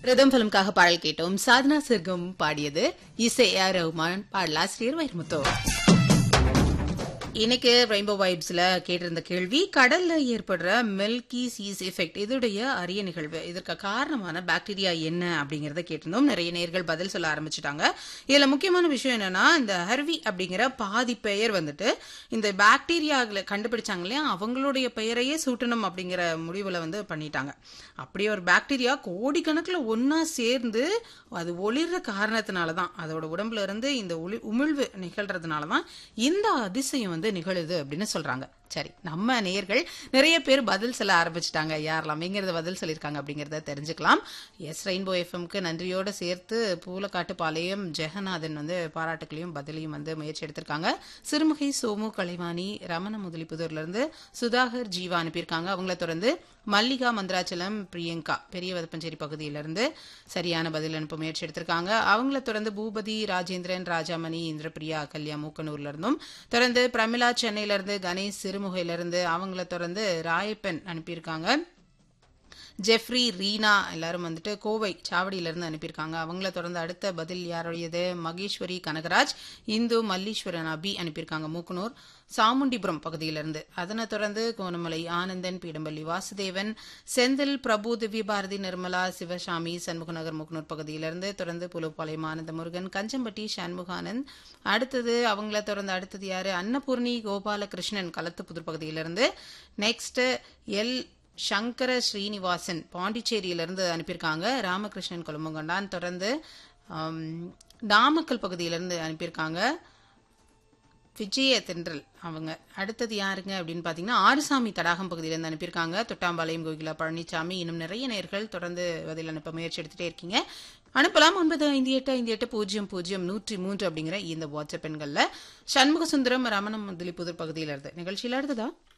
rhythm பிலிம்காக பாடல் கேட்டோம் சாதனா சிர்கம் பாடியது இசை ஏ ரஹ்மான் பாடலாசிரியர் வைரமுத்தோ இன்னைக்கு ரெயின்போ வைப்ஸ்ல கேட்டிருந்த கேள்வி கடல்ல ஏற்படுற மில்கி சீஸ் எஃபெக்ட் இதோடைய அரிய நிகழ்வு இதற்கு காரணமான பாக்டீரியா என்ன அப்படிங்கறத கேட்டிருந்தோம் நிறைய நேர்கள் பதில் சொல்ல ஆரம்பிச்சுட்டாங்க இதுல முக்கியமான விஷயம் என்னன்னா இந்த ஹர்வி அப்படிங்கிற பாதி பெயர் வந்துட்டு இந்த பாக்டீரியாக்களை கண்டுபிடிச்சாங்க இல்லையா அவங்களுடைய பெயரையே சூட்டணும் அப்படிங்கிற முடிவுல வந்து பண்ணிட்டாங்க அப்படியே ஒரு பாக்டீரியா கோடிக்கணக்கில் ஒன்னா சேர்ந்து அது ஒளிர்ற காரணத்தினால தான் அதோட உடம்புல இருந்து இந்த ஒளி உமிழ்வு நிகழ்றதுனால தான் இந்த அதிசயம் வந்து நிகழுது அப்படின்னு சொல்றாங்க சரி நம்ம நேயர்கள் நிறைய பேர் பதில் சொல்ல ஆரம்பிச்சிட்டாங்க யாரெல்லாம் எங்கிறத பதில் சொல்லியிருக்காங்க அப்படிங்கறத தெரிஞ்சுக்கலாம் எஸ் ரெயின்போ எஃப்எம்க்கு நன்றியோட சேர்த்து பூலக்காட்டு பாளையம் ஜெகநாதன் வந்து பாராட்டுகளையும் பதிலையும் வந்து முயற்சி எடுத்திருக்காங்க சிறுமுகை சோமு கலைவாணி ரமண முதலிப்புதூர்ல இருந்து சுதாகர் ஜீவா அனுப்பியிருக்காங்க அவங்கள தொடர்ந்து மல்லிகா மந்திராச்சலம் பிரியங்கா பெரிய வதப்பஞ்சேரி பகுதியிலிருந்து சரியான பதில் அனுப்ப முயற்சி எடுத்திருக்காங்க அவங்கள தொடர்ந்து பூபதி ராஜேந்திரன் ராஜாமணி இந்திரபிரியா கல்யா மூக்கனூர்ல இருந்தும் தொடர்ந்து பிரமிளா சென்னையில இருந்து கணேஷ் சிறுமுகையில இருந்து அவங்கள தொடர்ந்து ராயப்பன் அனுப்பியிருக்காங்க ஜெஃப்ரி ரீனா எல்லாரும் வந்துட்டு கோவை சாவடியில இருந்து அனுப்பியிருக்காங்க அவங்கள தொடர்ந்து அடுத்த பதில் யாருடையது மகேஸ்வரி கனகராஜ் இந்து மல்லீஸ்வரன் அபி அனுப்பியிருக்காங்க மூக்கனூர் சாமுண்டிபுரம் பகுதியிலிருந்து அதனை தொடர்ந்து கோணமலை ஆனந்தன் பீடம்பள்ளி வாசுதேவன் செந்தில் பிரபு திவ்ய பாரதி நிர்மலா சிவசாமி சண்முகநகர் மூக்கனூர் பகுதியிலிருந்து தொடர்ந்து புலுப்பாளையம் ஆனந்த முருகன் கஞ்சம்பட்டி சண்முகானந்த் அடுத்தது அவங்கள தொடர்ந்து அடுத்தது யாரு அன்னபூர்ணி கோபாலகிருஷ்ணன் களத்துப்புதூர் பகுதியிலிருந்து நெக்ஸ்ட் எல் சங்கர ஸ்ரீனிவாசன் பாண்டிச்சேரியிலிருந்து அனுப்பியிருக்காங்க ராமகிருஷ்ணன் கொழும்புங்கொண்டான் தொடர்ந்து ஆம், நாமக்கல் பகுதியிலிருந்து அனுப்பியிருக்காங்க விஜய தென்றல் அவங்க அடுத்தது யாருங்க அப்படின்னு பார்த்தீங்கன்னா ஆறுசாமி தடாகம் பகுதியிலேருந்து அனுப்பியிருக்காங்க தொட்டாம்பாளையம் கோகிலா பழனிசாமி இன்னும் நிறைய நேர்கள் தொடர்ந்து பதில் அனுப்ப முயற்சி எடுத்துட்டே இருக்கீங்க அனுப்பலாம் ஒன்பது ஐந்து எட்டு ஐந்து எட்டு பூஜ்ஜியம் பூஜ்ஜியம் நூற்றி மூன்று அப்படிங்கிற இந்த வாட்ஸ்அப் எண்களில் சண்முக சுந்தரம் ரமணம் முதலிப்புதூர் பகுதியிலிருந்து நிகழ்ச்சியில் அடுத்ததா